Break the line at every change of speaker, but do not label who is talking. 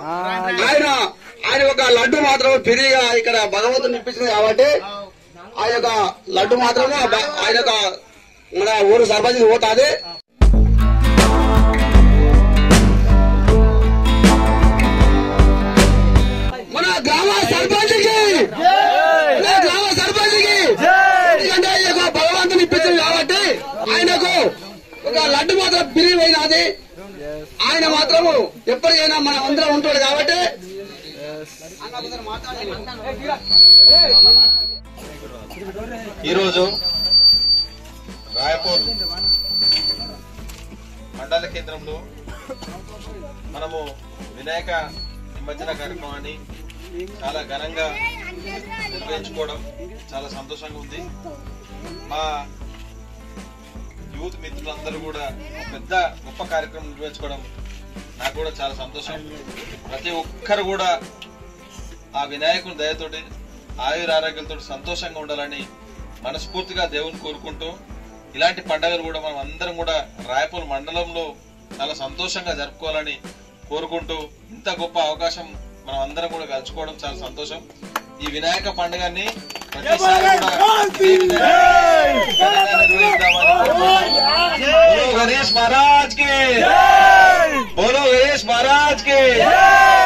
ఆయన ఆయన ఒక లడ్డు మాత్రం ఫ్రీగా ఇక్కడ భగవంతుని ఇప్పించింది కాబట్టి ఆయన యొక్క లడ్డు మాత్రం ఆయన యొక్క మన ఊరు సర్పంచ్ పోతాది మన గ్రామ సర్పంచ్కి మన గ్రామ సర్పంచ్కి ఎందుకంటే ఈ యొక్క భగవంతుని ఇప్పించింది కాబట్టి ఆయనకు ఒక లడ్డు మాత్రం ఫ్రీ అయినది ఆయన మాత్రము ఎప్పటికైనా మన అందరం ఉంటాడు కాబట్టి
ఈరోజు రాయపూర్ మండల కేంద్రంలో మనము వినాయక నిమజ్జన కార్యక్రమాన్ని చాలా ఘనంగా నిర్వహించుకోవడం చాలా సంతోషంగా ఉంది మా యూత్ మిత్రులందరూ కూడా పెద్ద గొప్ప కార్యక్రమం నిర్వహించుకోవడం నాకు కూడా చాలా సంతోషం ప్రతి ఒక్కరు కూడా ఆ వినాయకుని దయతోటి ఆయుర ఆరోగ్యాలతో సంతోషంగా ఉండాలని మనస్ఫూర్తిగా దేవుని కోరుకుంటూ ఇలాంటి పండుగలు కూడా మనం అందరం కూడా రాయపూర్ మండలంలో చాలా సంతోషంగా జరుపుకోవాలని కోరుకుంటూ ఇంత గొప్ప అవకాశం మనం అందరం కూడా కలుసుకోవడం చాలా సంతోషం ఈ వినాయక పండుగని ప్రతిసారి కూడా ఇదే విధంగా ఘనంగా నిర్వహిద్దామని కోరుకుంటున్నాం. బోలో గణేష్ మహారాజ్ కి బోలో గణేష్ మహారాజ్ కి